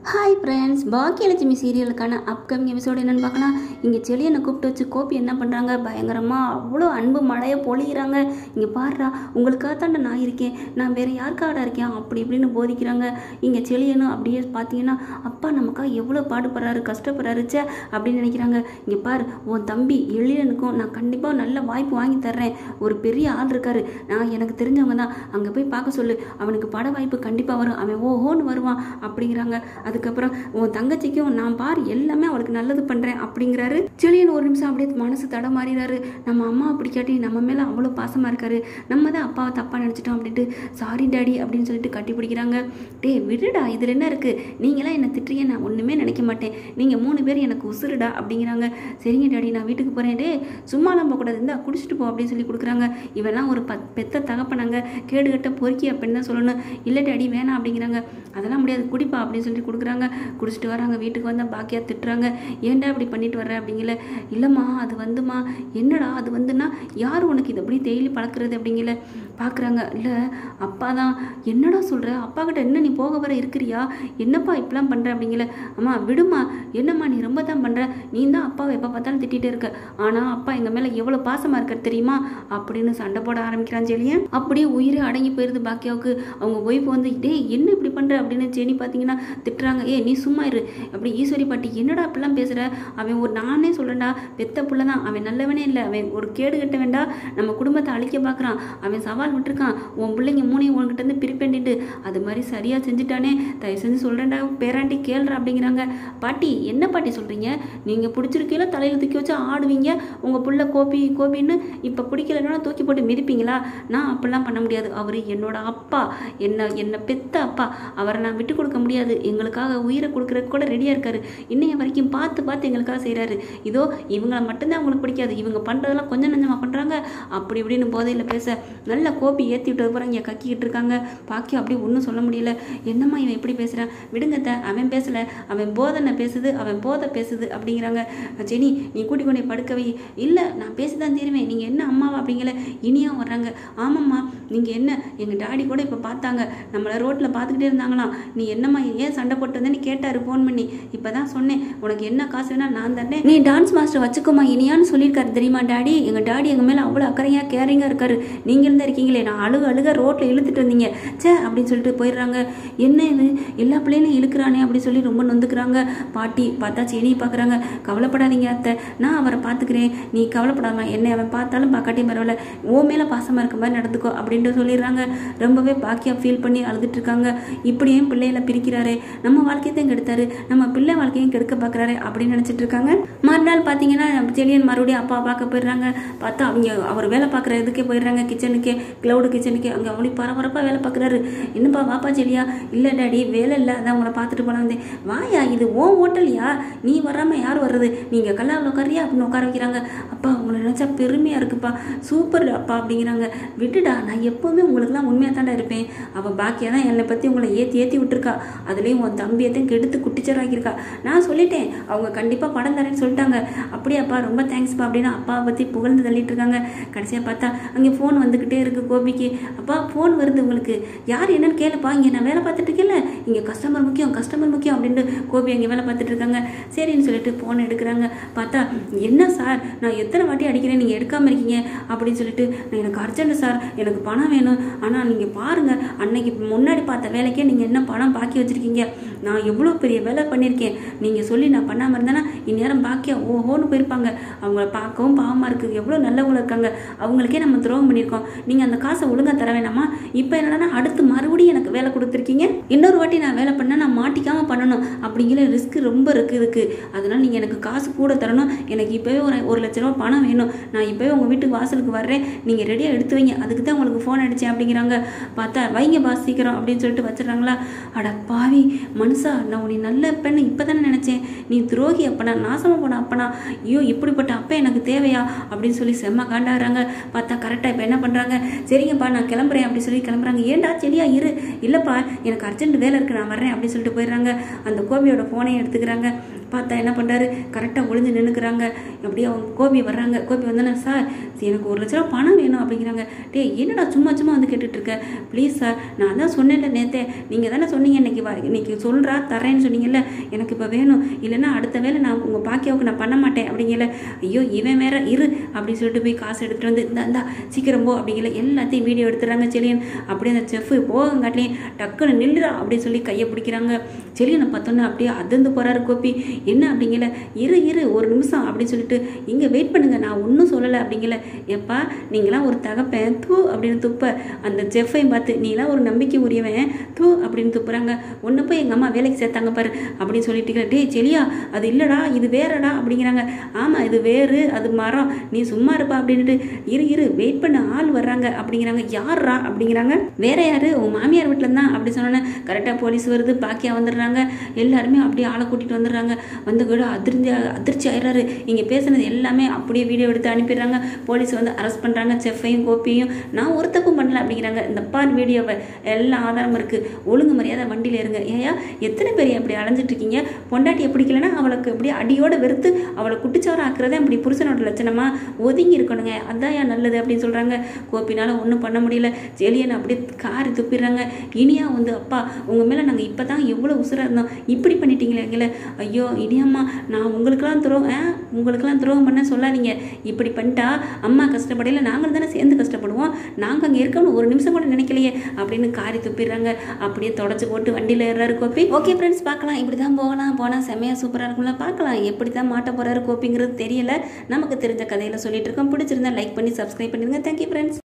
hi friends Baakiyalakshmi சீரியலுக்கான upcoming episode என்னென்னு பார்க்கலாம் இங்கே செலியனை கூப்பிட்டு வச்சு கோபி என்ன பண்ணுறாங்க பயங்கரமாக அவ்வளோ அன்பு மழையை பொழிகிறாங்க இங்கே பாடுறா உங்களுக்காக தாண்டா நான் இருக்கேன் நான் வேறு யாருக்காடா இருக்கேன் அப்படி இப்படின்னு போதிக்கிறாங்க இங்கே செலியனும் அப்படியே பார்த்தீங்கன்னா அப்பா நமக்காக எவ்வளோ பாடுபடுறாரு கஷ்டப்படுறாரு ச்சே அப்படின்னு நினைக்கிறாங்க இங்கே பார் உன் தம்பி எழிலனுக்கும் நான் கண்டிப்பாக நல்ல வாய்ப்பு வாங்கி தர்றேன் ஒரு பெரிய ஆள் இருக்காரு நான் எனக்கு தெரிஞ்சவங்க தான் அங்கே போய் பார்க்க சொல்லு அவனுக்கு பட வாய்ப்பு கண்டிப்பாக வரும் அவன் ஓஹோன்னு வருவான் அப்படிங்கிறாங்க அதுக்கப்புறம் உன் தங்கச்சிக்கும் நான் பார் எல்லாமே அவளுக்கு நல்லது பண்ணுறேன் அப்படிங்கிறாரு செலியன் ஒரு நிமிஷம் அப்படியே மனசு தடமாறிறாரு நம்ம அம்மா பிடிக்காட்டி நம்ம மேலே அவ்வளோ பாசமாக இருக்காரு நம்ம தான் அப்பாவை தப்பாக நினச்சிட்டோம் அப்படின்ட்டு சாரி டாடி அப்படின்னு சொல்லிட்டு கட்டி பிடிக்கிறாங்க டேய் விடுடா இதில் என்ன இருக்குது நீங்களாம் என்னை திட்டுறீங்க நான் ஒன்றுமே நினைக்க மாட்டேன் நீங்கள் மூணு பேர் எனக்கு உசுருடா அப்படிங்கிறாங்க சரிங்க டாடி நான் வீட்டுக்கு போகிறேன் டே சும்மாலாம் போகக்கூடாது இருந்தா குடிச்சிட்டு போ அப்படின்னு சொல்லி கொடுக்குறாங்க இவெல்லாம் ஒரு பத் பெத்த தகப்பனாங்க கேடுகட்ட பொறுக்கி அப்படின்னு தான் சொல்லணும் இல்லை டாடி வேணாம் அப்படிங்கிறாங்க அதெல்லாம் முடியாது குடிப்பா அப்படின்னு சொல்லி கொடுக்குறாங்க குடிச்சிட்டு வராங்க வீட்டுக்கு வந்தால் பாக்கியா திட்டுறாங்க ஏன்டா இப்படி பண்ணிட்டு வர்ற அப்படிங்கல இல்லைம்மா அது வந்துமா என்னடா அது வந்துன்னா யார் உனக்கு இது அப்படி டெய்லி பழக்கிறது அப்படிங்கல பார்க்குறாங்க இல்லை அப்பா தான் என்னடா சொல்கிற அப்பா கிட்ட என்ன நீ போக வர இருக்கிறியா என்னப்பா இப்படிலாம் பண்ணுற அப்படிங்கல அம்மா விடுமா என்னம்மா நீ ரொம்ப தான் பண்ணுற நீ தான் அப்பாவை எப்போ பார்த்தாலும் திட்டிகிட்டே இருக்க ஆனால் அப்பா எங்கள் மேலே எவ்வளோ பாசமாக இருக்கார் தெரியுமா அப்படின்னு சண்டை போட ஆரம்பிக்கிறான் செலியன் அப்படியே உயிரே அடங்கி போயிருது பாக்கியாவுக்கு அவங்க ஒய்ஃப் வந்து டேய் என்ன இப்படி பண்ணுற அப்படின்னு செனி பார்த்தீங்கன்னா திட்டுறாங்க ஏ நீ சும்மா இரு அப்படி ஈஸ்வரி பாட்டி என்னடா அப்படிலாம் பேசுகிற அவன் ஒரு நானே சொல்கிறேன்டா பெத்த புள்ள தான் அவன் நல்லவனே இல்லை அவன் ஒரு கேடு கட்ட வேண்டா நம்ம குடும்பத்தை அழிக்க பார்க்குறான் அவன் சவால் விட்டுருக்கான் உன் பிள்ளைங்க மூணையும் உன்கிட்ட இருந்து பிரிப்பேண்டிட்டு அது மாதிரி சரியாக செஞ்சுட்டானே தயவு செஞ்சு சொல்கிறேன்டா பேராண்டி கேள்றா அப்படிங்கிறாங்க பாட்டி என்ன பாட்டி சொல்கிறீங்க நீங்கள் பிடிச்சிருக்கையில தலையில் தூக்கி வச்சு ஆடுவீங்க உங்கள் புள்ள கோபி கோபின்னு இப்போ பிடிக்கலன்னா தூக்கி போட்டு மிதிப்பீங்களா நான் அப்படிலாம் பண்ண முடியாது அவர் என்னோட அப்பா என்ன என்னை பெத்த அப்பா அவரை நான் விட்டு கொடுக்க முடியாது எங்களுக்காக உயிரை கொடுக்குறதுக்கு கூட ரெடியாக இருக்காரு இன்னைய வரைக்கும் பார்த்து பார்த்து எங்களுக்காக செய்கிறாரு இதோ இவங்கள மட்டும்தான் அவங்களுக்கு பிடிக்காது இவங்க பண்ணுறதெல்லாம் கொஞ்சம் நஞ்சமாக பண்ணுறாங்க அப்படி இப்படின்னு போதையில் பேச நல்ல கோபி ஏற்றி விட்டு போகிறாங்க இங்கே கக்கிக்கிட்டு இருக்காங்க பாக்கி அப்படி ஒன்றும் சொல்ல முடியல என்னம்மா இவன் எப்படி பேசுகிறான் விடுங்கத்த அவன் பேசலை அவன் போதனை பேசுது அவன் போதை பேசுது அப்படிங்கிறாங்க ஜெனி நீ கூட்டி கொண்டே படுக்க வை இல்லை நான் பேசி தான் தீருவேன் நீங்கள் என்ன அம்மாவா அப்படிங்கல இனியா வர்றாங்க ஆமாம்மா நீங்கள் என்ன எங்கள் டாடி கூட இப்போ பார்த்தாங்க நம்மளை ரோட்டில் பார்த்துக்கிட்டே இருந்தாங்களாம் நீ என்னம்மா ஏன் சண்டை போட்டு வந்தேன்னு கேட்டார் ஃபோன் பண்ணி இப்போ தான் சொன்னேன் உனக்கு என்ன காசு வேணா நான் தரேன் நீ டான்ஸ் மாஸ்டர் வச்சுக்கோமா இனியான்னு சொல்லியிருக்காரு தெரியுமா டாடி எங்கள் டாடி எங்கள் மேலே அவ்வளோ அக்கறையாக கேரிங்காக இருக்காரு நீங்கள் இருந்தால் இருக்கீங்களே நான் அழுக அழுக ரோட்டில் இழுத்துட்டு வந்தீங்க சே அப்படின்னு சொல்லிட்டு போயிடுறாங்க என்ன இது எல்லா பிள்ளைகளையும் இழுக்கிறானே அப்படின்னு சொல்லி ரொம்ப நொந்துக்கிறாங்க பாட்டி பார்த்தா செடியை பார்க்குறாங்க கவலைப்படாதீங்க அத்தை நான் அவரை பார்த்துக்கிறேன் நீ கவலைப்படாம என்னை அவன் பார்த்தாலும் பார்க்காட்டியும் பரவாயில்ல ஓ மேலே பாசமாக இருக்க மாதிரி நடந்துக்கோ அப்படின்ட்டு சொல்லிடுறாங்க ரொம்பவே பாக்கியாக ஃபீல் பண்ணி அழுதுட்டு இருக்காங்க இப்படியே பிள்ளைகளை பிரிக்கிறாரே நம்ம வாழ்க்கையை தான் கெடுத்தாரு நம்ம பிள்ளை வாழ்க்கையும் கெடுக்க பார்க்குறாரு அப்படின்னு நினச்சிட்டு இருக்காங்க மறுநாள் பார்த்தீங்கன்னா செலியன் மறுபடியும் அப்பா பார்க்க போயிடுறாங்க பார்த்தா அவங்க அவர் வேலை பார்க்குற இதுக்கே போயிடுறாங்க கிச்சனுக்கே க்ளவுடு கிச்சனுக்கே அங்கே அவளி பரபரப்பாக வேலை பார்க்குறாரு என்னப்பா வாப்பா செலியா இல்லை டாடி வேலை இல்லை அதான் உங்களை பார்த்துட்டு போலாம் வந்தேன் வாயா இது ஓ ஹோட்டல்யா நீ வராமல் யார் வர்றது நீங்கள் கல்லாவில் உட்காரியா அப்படின்னு உட்கார வைக்கிறாங்க அப்பா உங்களை நினச்சா பெருமையாக இருக்குப்பா சூப்பர் அப்பா அப்படிங்கிறாங்க விட்டுடா நான் எப்போவுமே உங்களுக்குலாம் உண்மையாக தாண்டா இருப்பேன் அவள் பாக்கியாக தான் என்னை பற்றி உங்களை ஏற்றி ஏற்றி விட்டுருக்கா அதுலேயும் உன் தம்பியத்தையும் கெடுத்து குட்டிச்சராக்கியிருக்கா நான் சொல்லிட்டேன் அவங்க கண்டிப்பாக படம் தரேன்னு சொல்லிட்டாங்க அப்படியாப்பா ரொம்ப தேங்க்ஸ்ப்பா அப்படின்னு அப்பாவை பற்றி புகழ்ந்து தள்ளிட்டு இருக்காங்க கடைசியாக பார்த்தா அங்கே ஃபோன் வந்துக்கிட்டே இருக்குது கோபிக்கு அப்பா ஃபோன் வருது உங்களுக்கு யார் என்னன்னு கேளுப்பா இங்கே நான் வேலை பார்த்துட்டு இருக்கேன்ல இங்கே கஸ்டமர் முக்கியம் கஸ்டமர் முக்கியம் அப்படின்ட்டு கோபி அங்கே வேலை பார்த்துட்டு இருக்காங்க சரின்னு சொல்லிட்டு ஃபோன் எடுக்கிறாங்க பார்த்தா என்ன சார் நான் எத்தனை வாட்டி அடிக்கிறேன் நீங்கள் எடுக்காமல் இருக்கீங்க அப்படின்னு சொல்லிட்டு நான் எனக்கு அர்ஜென்ட் சார் எனக்கு பணம் வேணும் ஆனால் நீங்கள் பாருங்கள் அன்னைக்கு முன்னாடி பார்த்த வேலைக்கே நீங்கள் என்ன பணம் பாக்கி வச்சுருக்கீங்க நான் எவ்வளோ பெரிய வேலை பண்ணியிருக்கேன் நீங்கள் சொல்லி நான் பண்ணாமல் இருந்தேன்னா இந்நேரம் பாக்கியா ஓஹோன்னு போயிருப்பாங்க அவங்கள பார்க்கவும் பாவமாக இருக்குது எவ்வளோ நல்லவங்க இருக்காங்க அவங்களுக்கே நம்ம துரோகம் பண்ணியிருக்கோம் நீங்கள் அந்த காசை ஒழுங்காக தர வேணாமா இப்போ என்னன்னா அடுத்து மறுபடியும் எனக்கு வேலை கொடுத்துருக்கீங்க இன்னொரு வாட்டி நான் வேலை பண்ணால் நான் மாட்டிக்காமல் பண்ணணும் அப்படிங்கிற ரிஸ்க் ரொம்ப இருக்குது இதுக்கு அதனால் நீங்கள் எனக்கு காசு கூட தரணும் எனக்கு இப்போவே ஒரு ஒரு லட்ச ரூபா பணம் வேணும் நான் இப்போவே உங்கள் வீட்டுக்கு வாசலுக்கு வர்றேன் நீங்கள் ரெடியாக எடுத்து வைங்க அதுக்கு தான் உங்களுக்கு ஃபோன் அடித்தேன் அப்படிங்கிறாங்க பார்த்தா வைங்க பாஸ் சீக்கிரம் அப்படின்னு சொல்லிட்டு வச்சிடுறாங்களா அட பாவி மனுஷா நான் உன்னை நல்ல பெண்ணு இப்போ தானே நினச்சேன் நீ துரோகி அப்பனா நாசமாக போன அப்பனா ஐயோ இப்படிப்பட்ட அப்பா எனக்கு தேவையா அப்படின்னு சொல்லி செம்ம காண்டாடுறாங்க பார்த்தா கரெக்டாக இப்போ என்ன பண்ணுறாங்க சரிங்கப்பா நான் கிளம்புறேன் அப்படி சொல்லி கிளம்புறாங்க ஏன்டா செடியா இரு இல்லைப்பா எனக்கு அர்ஜென்ட் வேலை இருக்குது நான் வர்றேன் அப்படின்னு சொல்லிட்டு போயிடுறாங்க அந்த கோபியோட ஃபோனையும் எடுத்துக்கிறாங்க பார்த்தா என்ன பண்ணுறாரு கரெக்டாக ஒளிஞ்சு நின்றுக்கிறாங்க அப்படியே அவங்க கோபி வர்றாங்க கோபி வந்தோன்னே சார் எனக்கு ஒரு லட்ச ரூபா பணம் வேணும் அப்படிங்கிறாங்க டேய் என்னடா சும்மா சும்மா வந்து கேட்டுட்டு இருக்க ப்ளீஸ் சார் நான் தான் சொன்னேன்ல நேத்தே நீங்கள் தானே சொன்னீங்க இன்னைக்கு வா இன்னைக்கு சொல்கிறா தரேன்னு சொன்னீங்கல்ல எனக்கு இப்போ வேணும் இல்லைன்னா அடுத்த வேளை நான் உங்கள் பாக்கியாவுக்கு நான் பண்ண மாட்டேன் அப்படிங்கல ஐயோ இவன் வேற இரு அப்படின்னு சொல்லிட்டு போய் காசு எடுத்துகிட்டு வந்து இந்த இந்தா சீக்கிரம் போ அப்படிங்கல எல்லாத்தையும் வீடியோ எடுத்துறாங்க செலியன் அப்படியே அந்த செஃப் போகங்காட்டிலையும் டக்குன்னு நில்லுறா அப்படின்னு சொல்லி கையை பிடிக்கிறாங்க செலியனை பார்த்தோன்னே அப்படியே அதிர்ந்து போகிறாரு கோப்பி என்ன அப்படிங்கல இரு இரு ஒரு நிமிஷம் அப்படின்னு சொல்லிட்டு இங்கே வெயிட் பண்ணுங்க நான் ஒன்றும் சொல்லலை அப்படிங்கல எப்பா நீங்களாம் ஒரு தகப்பேன் தூ அப்படின்னு துப்ப அந்த செஃப்பையும் பார்த்து நீலாம் ஒரு நம்பிக்கை உரியவன் தூ அப்படின்னு துப்புறாங்க ஒன்று போய் எங்கள் அம்மா வேலைக்கு சேர்த்தாங்க பாரு அப்படின்னு சொல்லிட்டு டேய் செலியா அது இல்லைடா இது வேறடா அப்படிங்கிறாங்க ஆமாம் இது வேறு அது மரம் நீ சும்மா இருப்பா அப்படின்ட்டு இரு இரு வெயிட் பண்ண ஆள் வர்றாங்க அப்படிங்கிறாங்க யார்ரா அப்படிங்கிறாங்க வேற யாரு உன் மாமியார் வீட்டில் தான் அப்படி சொன்னோன்னே கரெக்டாக போலீஸ் வருது பாக்கியா வந்துடுறாங்க எல்லாருமே அப்படியே ஆளை கூட்டிகிட்டு வந்துடுறாங்க வந்து கூட அதிர்ந்து அதிர்ச்சி ஆயிடுறாரு இங்கே பேசுனது எல்லாமே அப்படியே வீடியோ எடுத்து அனுப்பிடுறாங்க போலீஸ் வந்து அரெஸ்ட் பண்ணுறாங்க செஃப்பையும் கோப்பியும் நான் ஒரு தப்பும் பண்ணல அப்படிங்கிறாங்க இந்த பார் வீடியோவை எல்லா ஆதாரமும் இருக்குது ஒழுங்கு மரியாதை வண்டியில் இருங்க ஏயா எத்தனை பேர் அப்படி அலைஞ்சிட்டு இருக்கீங்க பொண்டாட்டியை பிடிக்கலன்னா அவளுக்கு அப்படியே அடியோட வெறுத்து அவளை குட்டிச்சவரம் ஆக்குறதே அப்படி புருஷனோட லட்சணமா ஒதுங்கி இருக்கணுங்க அதான் ஏன் நல்லது அப்படின்னு சொல்கிறாங்க கோபினால ஒன்றும் பண்ண முடியல ஜெலியன் அப்படியே காரி துப்பிடுறாங்க இனியா வந்து அப்பா உங்கள் மேலே நாங்கள் இப்போ தான் எவ்வளோ உசுராக இருந்தோம் இப்படி பண்ணிட்டீங்களே ஐயோ இனியம்மா நான் உங்களுக்கெல்லாம் துரோகம் ஆ உங்களுக்கெல்லாம் துரோகம் பண்ண சொல்லாதீங்க இப்படி பண்ணிட்டா அம்மா கஷ்டப்படையில நாங்களும் தானே சேர்ந்து கஷ்டப்படுவோம் நாங்கள் அங்கே இருக்கணும் ஒரு நிமிஷம் கூட நினைக்கலையே அப்படின்னு காரி துப்பிடுறாங்க அப்படியே தொடச்சி போட்டு வண்டியில் ஏறாரு கோப்பி ஓகே ஃப்ரெண்ட்ஸ் பார்க்கலாம் இப்படி தான் போகலாம் போனால் செம்மையாக சூப்பராக இருக்கும்ல பார்க்கலாம் எப்படி தான் மாட்ட போகிறாரு கோப்பிங்கிறது தெரியல நமக்கு தெரிஞ்ச கதையில் சொல்லிட்டு இருக்கோம் பிடிச்சிருந்தா லைக் பண்ணி சப்ஸ்கிரைப் பண்ணிடுங்க தேங்க்யூ ஃப்ரெண்ட்ஸ்